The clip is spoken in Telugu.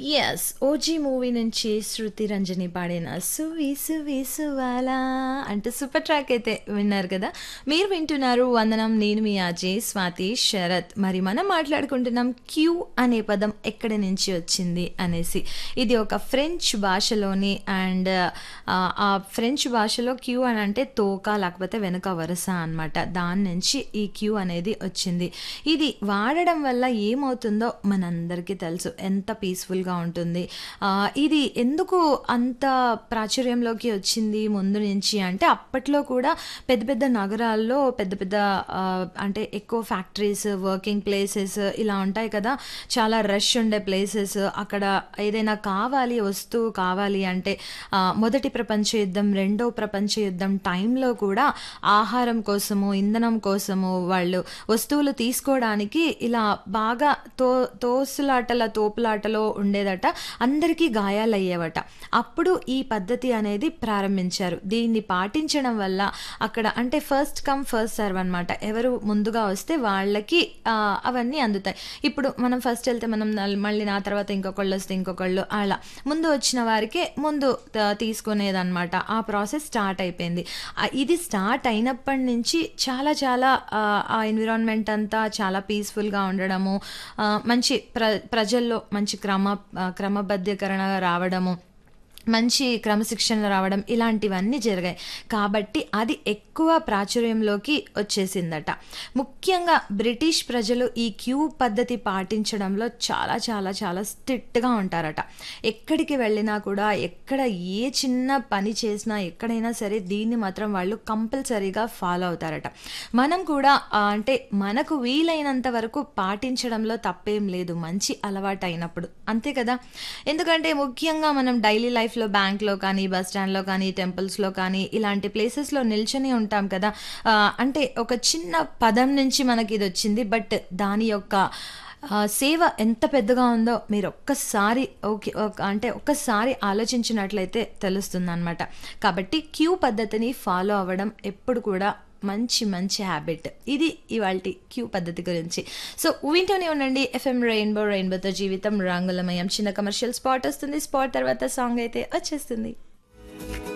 యెస్. 'ఓజీ' మూవీ నుంచి శృతి రంజని పాడిన 'సువి సువి సువాలా' అంటూ సూపర్ ట్రాక్ అయితే విన్నారు కదా! మీరు వింటున్నారు 'వందనం' నేను మీ ఆర్‌జే స్వాతి శరత్. మరి మనం మాట్లాడుకుంటున్నాం క్యూ అనే పదం ఎక్కడి నుంచి వచ్చింది అనేసి. ఇది ఒక ఫ్రెంచ్ భాషలోని అండ్ ఆహ్, ఆ ఫ్రెంచ్ భాషలో క్యూ అని అంటే తోక లేకపోతే వెనక వరుస అనమాట. దాని నుంచి ఈ క్యూ అనేది వచ్చింది. ఇది వాడడం వల్ల ఏమవుతుందో మనందరికీ తెలుసు. ఎంత పీస్‌ఫుల్‌గా ఉంటుంది. ఆహ్, ఇది ఎందుకు అంత ప్రాచుర్యంలోకి వచ్చింది ముందు నుంచి అంటే అప్పట్లో కూడా పెద్ద పెద్ద నగరాల్లో పెద్ద పెద్ద ఆహ్, అంటే ఎక్కువ ఫ్యాక్టరీస్, వర్కింగ్ ప్లేసెస్ ఇలా ఉంటాయి కదా! చాలా రష్ ఉండే ప్లేసెస్. అక్కడ ఏదైనా కావాలి వస్తువు కావాలి అంటే ఆహ్, మొదటి ప్రపంచ యుద్ధం, రెండో ప్రపంచ యుద్ధం టైంలో కూడా ఆహారం కోసము, ఇంధనం కోసము వాళ్ళు వస్తువులు తీసుకోవడానికి ఇలా బాగా తో తోసులాటల తోపులాటలో ఉండేదట. అందరికీ గాయాలయ్యేవట. అప్పుడు ఈ పద్ధతి అనేది ప్రారంభించారు. దీన్ని పాటించడం వల్ల అక్కడ అంటే ఫస్ట్ కమ్ ఫస్ట్ సర్వ్ అనమాట. ఎవరు ముందుగా వస్తే వాళ్ళకి ఆహ్, అవన్నీ అందుతాయి. ఇప్పుడు మనం ఫస్ట్ ఎళ్తే మనం నల్ మళ్ళీ నా తర్వాత ఇంకొకళ్ళొస్తే ఇంకొకళ్ళు అలా. ముందు వచ్చిన వారికే ముందు త తీసుకునేదనమాట. ఆ ప్రాసెస్ స్టార్ట్ అయిపోయింది. ఆహ్, ఇది స్టార్ట్ అయినప్పటి నుంచి చాలా చాలా ఆహ్, ఆ ఎన్విరాన్మెంట్ అంతా చాలా పీస్‌ఫుల్‌గా ఉండడము, ఆహ్, మంచి ప్ర ప్రజల్లో మంచి క్రమ ఆహ్, క్రమబద్ధీకరణ రావడము, మంచి క్రమశిక్షణ రావడం ఇలాంటివన్నీ జరిగాయి. కాబట్టి అది ఎక్కువ ప్రాచుర్యంలోకి వచ్చేసిందట. ముఖ్యంగా బ్రిటిష్ ప్రజలు ఈ క్యూ పద్ధతి పాటించడంలో చాలా చాలా చాలా స్ట్రిక్ట్‌గా ఉంటారట. ఎక్కడికి వెళ్ళినా కూడా ఎక్కడ ఏ చిన్న పని చేసినా ఎక్కడైనా సరే దీన్ని మాత్రం వాళ్ళు కంపల్సరీగా ఫాలో అవుతారట. మనం కూడా ఆహ్, అంటే మనకు వీలైనంత వరకు పాటించడంలో తప్పేం లేదు. మంచి అలవాటయినప్పుడు. అంతే కదా! ఎందుకంటే ముఖ్యంగా మనం డైలీ లైఫ్‌లో బ్యాంక్‌లో కానీ, బస్ స్టాండ్‌లో కానీ, టెంపుల్స్‌లో కానీ ఇలాంటి ప్లేసెస్‌లో నిల్చొని ఉంటాం కదా! ఆహ్, అంటే ఒక చిన్న పదం నుంచి మనకిదొచ్చింది. బట్ దాని యొక్క ఆహ్, సేవ ఎంత పెద్దగా ఉందో మీరు ఒక్కసారి ఓకే ఒక అంటే ఒక్కసారి ఆలోచించినట్లయితే తెలుస్తుందనమాట. కాబట్టి క్యూ పద్ధతిని ఫాలో అవ్వడం ఎప్పుడు కూడా మంచి మంచి హాబిట్. ఇది ఇవాల్టి క్యూ పద్ధతి గురించి. సో వింటూనే ఉండండి ఎఫ్ఎం రెయిన్బో రెయిన్బోతో జీవితం రంగులమయం. చిన్న కమర్షియల్ స్పాట్ వస్తుంది. స్పాట్ తర్వాత సాంగ్ అయితే వచ్చేస్తుంది.